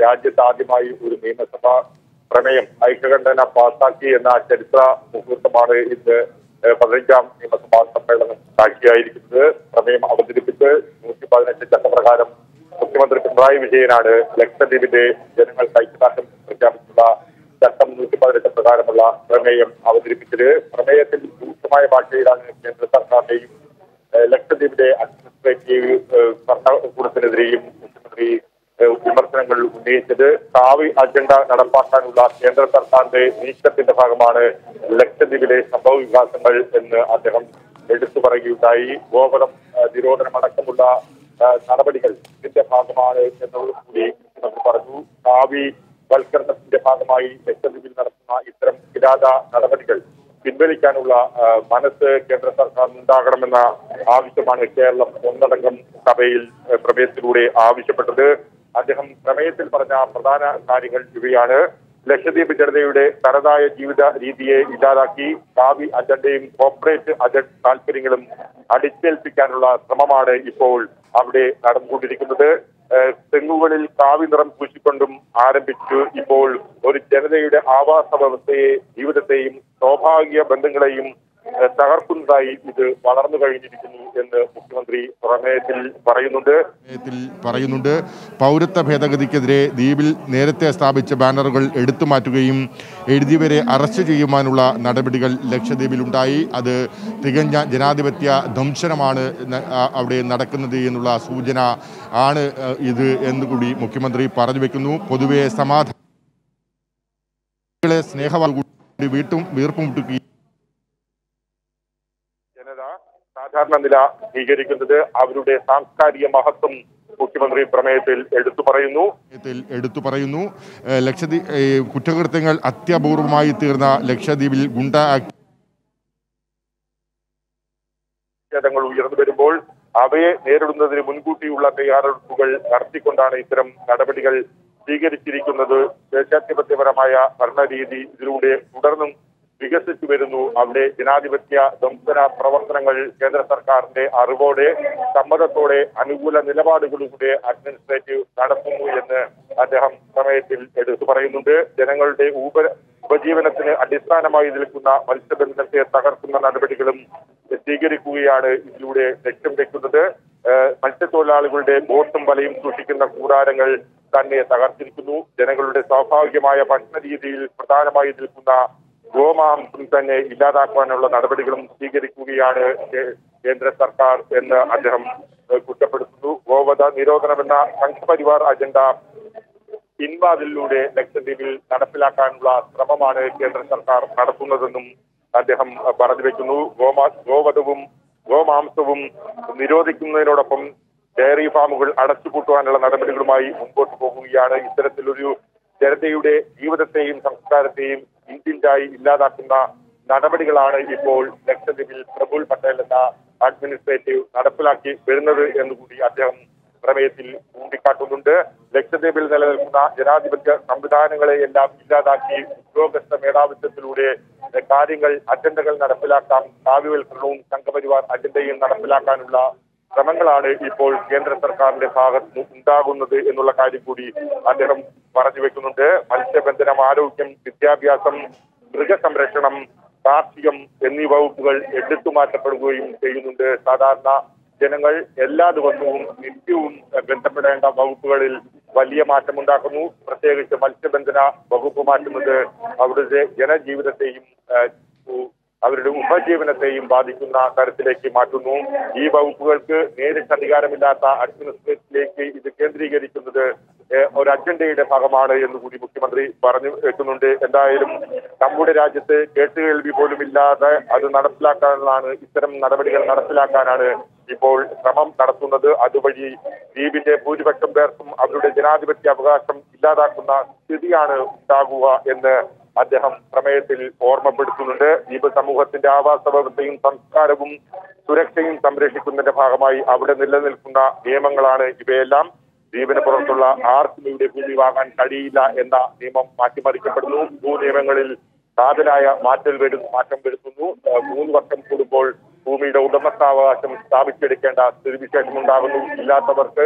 രാജ്യത്ത് ആദ്യമായി ഒരു നിയമസഭാ പ്രമേയം ഐക്യകണ്ഠന പാസാക്കി എന്ന ചരിത്ര മുഹൂർത്തമാണ് ഇന്ന് ഏഹ്, പതിനഞ്ചാം നിയമസഭാ സമ്മേളനം സാക്ഷിയായിരിക്കുന്നത് പ്രമേയം അവതരിപ്പിച്ച് നൂറ്റി പതിനെട്ട് ചട്ടപ്രകാരം മുഖ്യമന്ത്രി പിണറായി വിജയനാണ് ലക്ഷദ്വീപിന്റെ ജനങ്ങൾക്ക് ഐക്യദാർഢ്യം പ്രഖ്യാപിച്ചുള്ള ചട്ടം നൂറ്റി പതിനെട്ട് പ്രകാരമുള്ള പ്രമേയം അവതരിപ്പിച്ചത് പ്രമേയത്തിൽ രൂക്ഷമായ ഭാഷയിലാണ് കേന്ദ്ര സർക്കാരിന്റെയും ഏഹ്, ലക്ഷദ്വീപിന്റെ അഡ്മിനിസ്ട്രേറ്റീവ് ഏഹ്, ഭരണകൂടത്തിനെതിരെയും മുഖ്യമന്ത്രി ഏഹ്, വിമർശനങ്ങൾ ഉന്നയിച്ചത് കാവി അജണ്ട നടപ്പാക്കാനുള്ള കേന്ദ്ര സർക്കാരിന്റെ നീക്കത്തിന്റെ ഭാഗമാണ് ലക്ഷദ്വീപിലെ സംഭവ വികാസങ്ങൾ എന്ന് അദ്ദേഹം എടുത്തു പറയുകയുണ്ടായി ഗോവധം ഏഹ്, നിരോധനമടക്കമുള്ള ഏഹ്, നടപടികൾ ഇതിന്റെ ഭാഗമാണ് എന്നത് കൂടി മുഖ്യമന്ത്രി പറഞ്ഞു കാവി വൽക്കരണത്തിന്റെ ഭാഗമായി ലക്ഷദ്വീപിൽ നടത്തുന്ന ഇത്തരം കിരാത നടപടികൾ പിൻവലിക്കാനുള്ള ആ, മനസ്സ് കേന്ദ്ര സർക്കാരിന് ഉണ്ടാകണമെന്ന ആവശ്യമാണ് കേരളം ഒന്നടങ്കം സഭയിൽ ആ, പ്രമേയത്തിലൂടെ ആവശ്യപ്പെട്ടത് അദ്ദേഹം പ്രമേയത്തിൽ പറഞ്ഞ പ്രധാന കാര്യങ്ങൾ ഇവയാണ് ലക്ഷദ്വീപ് ജനതയുടെ തനതായ ജീവിത രീതിയെ ഇല്ലാതാക്കി ഭാവി അജണ്ടയും കോർപ്പറേറ്റ് അജ താല്പര്യങ്ങളും അടിച്ചേൽപ്പിക്കാനുള്ള ശ്രമമാണ് ഇപ്പോൾ അവിടെ നടന്നുകൊണ്ടിരിക്കുന്നത് ഏഹ് തെങ്ങുകളിൽ കാവി നിറം പൂശിക്കൊണ്ടും ആരംഭിച്ചു ഇപ്പോൾ ഒരു ജനതയുടെ ആവാസ വ്യവസ്ഥയെ ജീവിതത്തെയും സ്വാഭാവിക ബന്ധങ്ങളെയും ഏഹ് തകർക്കുന്നതായി ഇത് വളർന്നു കഴിഞ്ഞിരിക്കുന്നു എന്ന് മുഖ്യമന്ത്രി പ്രമേയത്തിൽ പറയുന്നുണ്ട് ത്തിൽ പറയുന്നുണ്ട് പൗരത്വ ഭേദഗതിക്കെതിരെ ദ്വീപിൽ നേരത്തെ സ്ഥാപിച്ച ബാനറുകൾ എടുത്തു മാറ്റുകയും എഴുതിയവരെ അറസ്റ്റ് ചെയ്യുവാനുള്ള നടപടികൾ ലക്ഷദ്വീപിലുണ്ടായി അത് തികഞ്ഞ ജനാധിപത്യ ധ്വംസനമാണ് ന- ആ- അവിടെ നടക്കുന്നത് എന്നുള്ള സൂചന ആണ് ആ, ഇത് എന്നുകൂടി മുഖ്യമന്ത്രി പറഞ്ഞു വെക്കുന്നു പൊതുവെ സമാധാന സ്നേഹവാദം വീട്ടും വീർപ്പും മുട്ടുകയും ജനത സാധാരണ നില സ്വീകരിക്കുന്നത് അവരുടെ സാംസ്കാരിക മഹത്വം മുഖ്യമന്ത്രി പ്രമേയത്തിൽ എടുത്തു പറയുന്നു ത്തിൽ എടുത്തു പറയുന്നു ഏഹ് ലക്ഷദ്വീപ് ഏഹ് കുറ്റകൃത്യങ്ങൾ അത്യപൂർവമായി തീർന്ന ലക്ഷദ്വീപിൽ ഗുണ്ട ആക്ട് പ്രതിഷേധങ്ങൾ ഉയർന്നു വരുമ്പോൾ അവയെ നേരിടുന്നതിന് മുൻകൂട്ടിയുള്ള തയ്യാറെടുപ്പുകൾ നടത്തിക്കൊണ്ടാണ് ഇത്തരം നടപടികൾ സ്വീകരിച്ചിരിക്കുന്നത് സ്വേച്ഛാധിപത്യപരമായ ഭരണരീതി ഇതിലൂടെ തുടർന്നും വികസിച്ചു വരുന്നു അവിടെ ജനാധിപത്യ ധ്വംസന പ്രവർത്തനങ്ങൾ കേന്ദ്ര സർക്കാരിന്റെ അറിവോടെ സമ്മതത്തോടെ അനുകൂല നിലപാടുകളിലൂടെ അഡ്മിനിസ്ട്രേറ്റീവ് നടത്തുന്നു എന്ന് അദ്ദേഹം പ്രമേയത്തിൽ എടുത്തു പറയുന്നുണ്ട് ജനങ്ങളുടെ ഉപ ഉപജീവനത്തിന് അടിസ്ഥാനമായി നിൽക്കുന്ന മത്സ്യബന്ധനത്തെ തകർക്കുന്ന നടപടികളും സ്വീകരിക്കുകയാണ് ഇതിലൂടെ ലക്ഷ്യം വെക്കുന്നത് ഏഹ് മത്സ്യത്തൊഴിലാളികളുടെ ബോട്ടും വലയും സൂക്ഷിക്കുന്ന കൂടാരങ്ങൾ തന്നെ തകർത്തിരിക്കുന്നു ജനങ്ങളുടെ സ്വാഭാവികമായ ഭക്ഷണ രീതിയിൽ പ്രധാനമായി നിൽക്കുന്ന ഗോമാംസം തന്നെ ഇല്ലാതാക്കാനുള്ള നടപടികളും സ്വീകരിക്കുകയാണ് കേ- കേന്ദ്ര സർക്കാർ എന്ന് അദ്ദേഹം ഏഹ് കുറ്റപ്പെടുത്തുന്നു ഗോവധ നിരോധനമെന്ന സംഘപരിവാർ അജണ്ട പിൻവാതിലൂടെ ലക്ഷദ്വീപിൽ നടപ്പിലാക്കാനുള്ള ശ്രമമാണ് കേന്ദ്ര സർക്കാർ നടത്തുന്നതെന്നും അദ്ദേഹം അഹ് പറഞ്ഞു വെക്കുന്നു ഗോമാ ഗോവധവും ഗോമാംസവും നിരോധിക്കുന്നതിനോടൊപ്പം ഡയറി ഫാമുകൾ അടച്ചുപൂട്ടുവാനുള്ള നടപടികളുമായി മുമ്പോട്ട് പോകുകയാണ് ഇത്തരത്തിലൊരു ജനതയുടെ ജീവിതത്തെയും സംസ്കാരത്തെയും ഇൻഡിഞ്ചായി ഇല്ലാതാക്കുന്ന നടപടികളാണ് ഇപ്പോൾ ലക്ഷദ്വീപിൽ പ്രഫുൽ പട്ടേൽ എന്ന അഡ്മിനിസ്ട്രേറ്റീവ് നടപ്പിലാക്കി വരുന്നത് എന്നുകൂടി അദ്ദേഹം പ്രമേയത്തിൽ ചൂണ്ടിക്കാട്ടുന്നുണ്ട് ലക്ഷദ്വീപിൽ നിലനിൽക്കുന്ന ജനാധിപത്യ സംവിധാനങ്ങളെ എല്ലാം ഇല്ലാതാക്കി ഉദ്യോഗസ്ഥ മേധാവിത്വത്തിലൂടെ എഹ്, കാര്യങ്ങൾ അജണ്ടകൾ നടപ്പിലാക്കാം കാവ്യവൽക്കരണവും സംഘപരിവാർ അജണ്ടയും നടപ്പിലാക്കാനുള്ള ശ്രമങ്ങളാണ് ഇപ്പോൾ കേന്ദ്ര സർക്കാരിന്റെ ഭാഗത്ത് ഉണ്ടാകുന്നത് എന്നുള്ള കാര്യം കൂടി അദ്ദേഹം പറഞ്ഞു വെക്കുന്നുണ്ട് മത്സ്യബന്ധനം ആരോഗ്യം വിദ്യാഭ്യാസം മൃഗസംരക്ഷണം കാർഷികം എന്നീ വകുപ്പുകൾ എടുത്തു മാറ്റപ്പെടുകയും ചെയ്യുന്നുണ്ട് സാധാരണ ജനങ്ങൾ എല്ലാ ദിവസവും നിത്യവും എഹ്, ബന്ധപ്പെടേണ്ട വകുപ്പുകളിൽ വലിയ മാറ്റമുണ്ടാക്കുന്നു പ്രത്യേകിച്ച് മത്സ്യബന്ധന വകുപ്പ് മാറ്റുന്നത് അവിടുത്തെ ജനജീവിതത്തെയും ഏഹ്, ഉ- അവരുടെ ഉപജീവനത്തെയും ബാധിക്കുന്ന തരത്തിലേക്ക് മാറ്റുന്നു ഈ വകുപ്പുകൾക്ക് നേരിട്ട് അധികാരമില്ലാത്ത അഡ്മിനിസ്ട്രേഷനിലേക്ക് ഇത് കേന്ദ്രീകരിക്കുന്നത് ഏഹ്, ഒരു അജണ്ടയുടെ ഭാഗമാണ് എന്ന് കൂടി മുഖ്യമന്ത്രി പറഞ്ഞു വെക്കുന്നുണ്ട് എന്തായാലും നമ്മുടെ രാജ്യത്ത് കേട്ടുകേൾവി പോലും ഇല്ലാതെ അത് നടപ്പിലാക്കാനാണ് ഇത്തരം നടപടികൾ നടപ്പിലാക്കാനാണ് ഇപ്പോൾ ശ്രമം നടത്തുന്നത് അതുവഴി ദ്വീപിന്റെ ഭൂരിപക്ഷം പേർക്കും അവരുടെ ജനാധിപത്യ അവകാശം ഇല്ലാതാക്കുന്ന സ്ഥിതിയാണ് ഉണ്ടാകുക എന്ന് അദ്ദേഹം പ്രമേയത്തിൽ ഓർമ്മപ്പെടുത്തുന്നുണ്ട് ദ്വീപ് സമൂഹത്തിന്റെ ആവാസ വ്യവസ്ഥയും സംസ്കാരവും സുരക്ഷയും സംരക്ഷിക്കുന്നതിന്റെ ഭാഗമായി അവിടെ നിലനിൽക്കുന്ന നിയമങ്ങളാണ് ഇവയെല്ലാം ദ്വീപിന് പുറത്തുള്ള ആർക്കും ഇവിടെ ഭൂമി വാങ്ങാൻ കഴിയില്ല എന്ന നിയമം മാറ്റിമറിക്കപ്പെടുന്നു ഭൂനിയമങ്ങളിൽ കാതലായ മാറ്റൽ വരും മാറ്റം വരുത്തുന്നു ഏഹ് മൂന്ന് വർഷം കൂടുമ്പോൾ ഭൂമിയുടെ ഉടമസ്ഥാവകാശം സ്ഥാപിച്ചെടുക്കേണ്ട സ്ഥിതിവിശേഷം ഉണ്ടാകുന്നു ഇല്ലാത്തവർക്ക്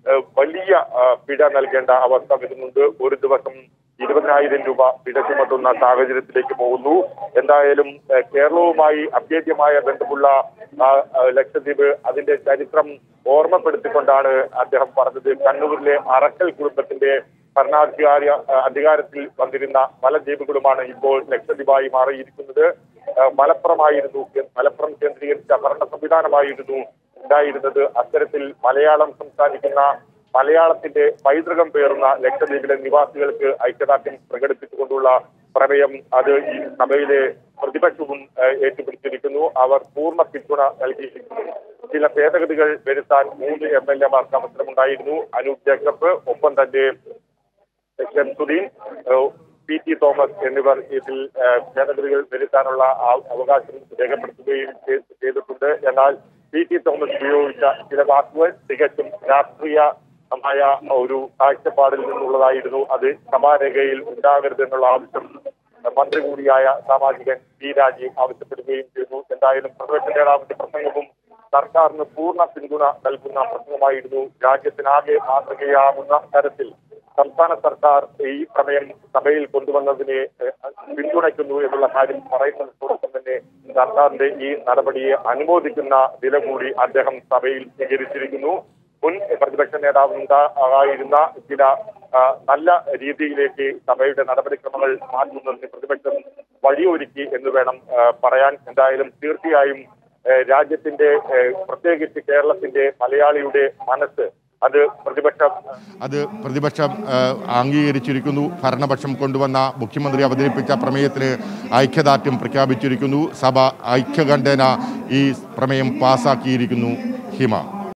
ഏഹ് വലിയ ആ, പിഴ നൽകേണ്ട അവസ്ഥ വരുന്നുണ്ട് ഒരു ദിവസം ഇരുപതിനായിരം രൂപ പിഴ ചുമത്തുന്ന സാഹചര്യത്തിലേക്ക് പോകുന്നു എന്തായാലും ഏഹ് കേരളവുമായി അഭേദ്യമായ ബന്ധമുള്ള ആ, ആ, ലക്ഷദ്വീപ് അതിന്റെ ചരിത്രം ഓർമ്മപ്പെടുത്തിക്കൊണ്ടാണ് അദ്ദേഹം പറഞ്ഞത് കണ്ണൂരിലെ അറക്കൽ കുടുംബത്തിന്റെ ഭരണാധികാരി ആ, അധികാരത്തിൽ വന്നിരുന്ന പല ദ്വീപുകളുമാണ് ഇപ്പോൾ ലക്ഷദ്വീപായി മാറിയിരിക്കുന്നത് ആ, മലപ്പുറമായിരുന്നു മലപ്പുറം കേന്ദ്രീകരിച്ച ഭരണ സംവിധാനമായിരുന്നു ഉണ്ടായിരുന്നത് അത്തരത്തിൽ മലയാളം സംസാരിക്കുന്ന മലയാളത്തിന്റെ പൈതൃകം പേറുന്ന ലക്ഷദ്വീപിലെ നിവാസികൾക്ക് ഐക്യദാർഢ്യം പ്രകടിപ്പിച്ചുകൊണ്ടുള്ള പ്രമേയം അത് ഈ സഭയിലെ പ്രതിപക്ഷവും ഏഹ്, ഏറ്റുപിടിച്ചിരിക്കുന്നു അവർ പൂർണ്ണ പിന്തുണ നൽകിയിരിക്കുന്നു ചില ഭേദഗതികൾ വരുത്താൻ മൂന്ന് എം എൽ എമാർക്ക് അവസരമുണ്ടായിരുന്നു അനൂപ് ജേക്കബ് ഒപ്പം തന്നെ ഷംസുദ്ദീൻ ഏഹ്, പി ടി തോമസ് എന്നിവർ ഇതിൽ ഏഹ്, ഭേദഗതികൾ വരുത്താനുള്ള ആ- അവകാശം രേഖപ്പെടുത്തുകയും ചെയ്- ചെയ്തിട്ടുണ്ട് എന്നാൽ പി ടി തോമസ് ഉപയോഗിച്ച ചില വാക്കുകൾ തികച്ചും രാഷ്ട്രീയമായ ഒരു കാഴ്ചപ്പാടിൽ നിന്നുള്ളതായിരുന്നു അത് സഭാരേഖയിൽ ഉണ്ടാകരുതെന്നുള്ള ആവശ്യം മന്ത്രി കൂടിയായ സാമാജികൻ പി രാജീവ് ആവശ്യപ്പെടുകയും ചെയ്തു എന്തായാലും പ്രതിപക്ഷ നേതാവിന്റെ പ്രസംഗവും സർക്കാരിന് പൂർണ്ണ പിന്തുണ നൽകുന്ന പ്രസംഗമായിരുന്നു രാജ്യത്തിനാകെ മാതൃകയാവുന്ന തരത്തിൽ സംസ്ഥാന സർക്കാർ ഈ പ്രമേയം സഭയിൽ കൊണ്ടുവന്നതിനെ ഏഹ്, പിന്തുണയ്ക്കുന്നു എന്നുള്ള കാര്യം പറയുന്നതോടൊപ്പം തന്നെ സർക്കാരിന്റെ ഈ നടപടിയെ അനുമോദിക്കുന്ന നില കൂടി അദ്ദേഹം സഭയിൽ സ്വീകരിച്ചിരിക്കുന്നു മുൻ പ്രതിപക്ഷ നേതാവുണ്ടായിരുന്ന ചില ആ, നല്ല രീതിയിലേക്ക് സഭയുടെ നടപടിക്രമങ്ങൾ മാറ്റുന്നതിന് പ്രതിപക്ഷം വഴിയൊരുക്കി എന്ന് വേണം ആ, പറയാൻ എന്തായാലും തീർച്ചയായും ഏഹ്, രാജ്യത്തിന്റെ ഏഹ്, പ്രത്യേകിച്ച് കേരളത്തിന്റെ മലയാളിയുടെ മനസ്സ് അത് പ്രതിപക്ഷം അത് പ്രതിപക്ഷം ആ, അംഗീകരിച്ചിരിക്കുന്നു ഭരണപക്ഷം കൊണ്ടുവന്ന മുഖ്യമന്ത്രി അവതരിപ്പിച്ച പ്രമേയത്തിന് ഐക്യദാർഢ്യം പ്രഖ്യാപിച്ചിരിക്കുന്നു സഭ ഐക്യകണ്ഠേന ഈ പ്രമേയം പാസാക്കിയിരിക്കുന്നു ഹിമ